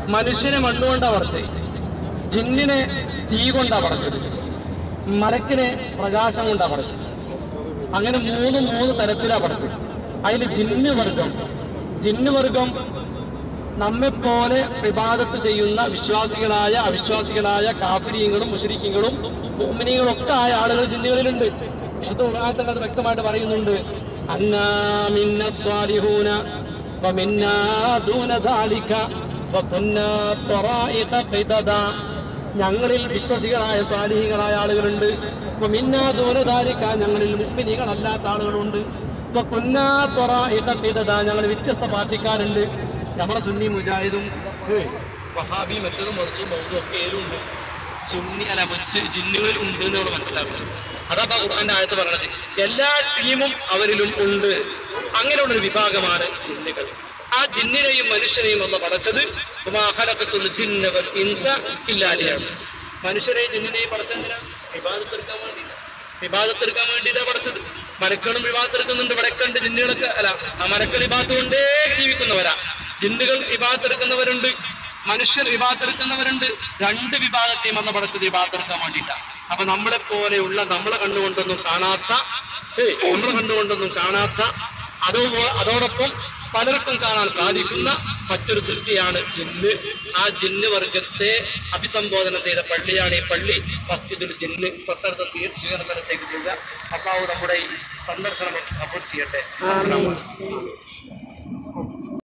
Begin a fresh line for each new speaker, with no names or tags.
മനുഷ്യനെ മണ്ണുകൊണ്ടാ പടച്ചത് ജിന്നിനെ തീ കൊണ്ടാ പടച്ചത് മലക്കിനെ പ്രകാശം കൊണ്ടാ പടച്ചത് അങ്ങനെ മൂന്ന് മൂന്ന് തരത്തിലാ പടച്ചത് അതിൽ ജിന്ന് വർഗം ജിന്ന് വർഗം നമ്മെപ്പോലെ വിവാദത്ത് ചെയ്യുന്ന വിശ്വാസികളായ അവിശ്വാസികളായ കാഫിരിയങ്ങളും മുഷരിക്കങ്ങളും മുഅ്മിനീങ്ങളും ഒക്കെ ആയ ആളുകൾ ജിന്നുകളിലുണ്ട് വിശുദ്ധ ഖുർആനിൽ തന്നെ അത് വ്യക്തമായിട്ട് പറയുന്നുണ്ട് അന്നാ മിന്ന സ്വാലിഹൂന വമിന്നാ ദൂന ദാലിക വകുന്നാ ത്വറായിഖ ഖിദദ ഞങ്ങളിൽ വിശ്വസികളായ സ്വാലിഹികളായ ആളുകളുണ്ട് വമിന്നാ ദൂന ദാലിക ഞങ്ങളിൽ മുഅ്മിനീകളല്ലാത്ത ആളുകളുണ്ട് വകുന്നാ ത്വറായിഖ ഖിദദ ഞങ്ങൾ വ്യത്യസ്ത പാർട്ടിക്കാരുണ്ട് നമ്മുടെ സുന്നി മുജാഹിദും ഏയ് വഹാബി മറ്റതും മറിച്ചും ബൗദ്ധം ഒക്കെ ഏതുണ്ട് സുന്നി അല്ല മനുഷ്യ ജിന്നുകളിൽ ഉണ്ട് എന്ന് നമ്മൾ മനസ്സിലാക്കുന്നത് അതാ ഇപ്പൊ ഖുർആന്റെ ആയത്ത് പറയണത് എല്ലാ ടീമും അവരിലും ഉണ്ട് അങ്ങനെയുള്ള ഒരു വിഭാഗമാണ് ജിന്നുകൾ ആ ജിന്നിനെയും മനുഷ്യനെയും ഒന്ന് പടച്ചത് ഉമാഹലക്കത്തുൽ ജിന്ന വൽ ഇൻസ ഇല്ലാലിയാണ് മനുഷ്യരെയും ജിന്നിനെയും പടച്ചതിനാ വിവാദത്തെടുക്കാൻ വേണ്ടി വിവാദത്തെടുക്കാൻ വേണ്ടിയിട്ടാണ് പഠിച്ചത് മലക്കളും വിവാദത്തെടുക്കുന്നുണ്ട് വടക്കുണ്ട് ജിന്നുകളൊക്കെ അല്ല ആ മലക്കൾ വിവാദത്ത് കൊണ്ടേ ജീവിക്കുന്നവരാ ജിന്നുകൾ വിവാദത്തെടുക്കുന്നവരുണ്ട് മനുഷ്യർ വിവാദത്തെടുക്കുന്നവരുണ്ട് രണ്ട് വിഭാഗത്തെയും വന്ന് പഠിച്ചത് വിവാദത്തെടുക്കാൻ വേണ്ടിയിട്ടാണ് അപ്പൊ നമ്മളെ പോലെയുള്ള നമ്മളെ കണ്ടുകൊണ്ടൊന്നും കാണാത്ത ഏയ് നമ്മളെ കണ്ടുകൊണ്ടൊന്നും കാണാത്ത അതോ അതോടൊപ്പം പലർക്കും കാണാൻ സാധിക്കുന്ന മറ്റൊരു സൃഷ്ടിയാണ് ജിന്ന് ആ ജിന്ന് വർഗത്തെ അഭിസംബോധന ചെയ്ത പള്ളിയാണ് ഈ പള്ളി മസ്ജിദുൽ ജിന്ന് തൊട്ടടുത്ത തീർച്ചയായും സ്ഥലത്തേക്ക് പോവുക അള്ളാഹു നമ്മുടെ ഈ സന്ദർശനം അപ്പോഴ് ചെയ്യട്ടെ
ആമീൻ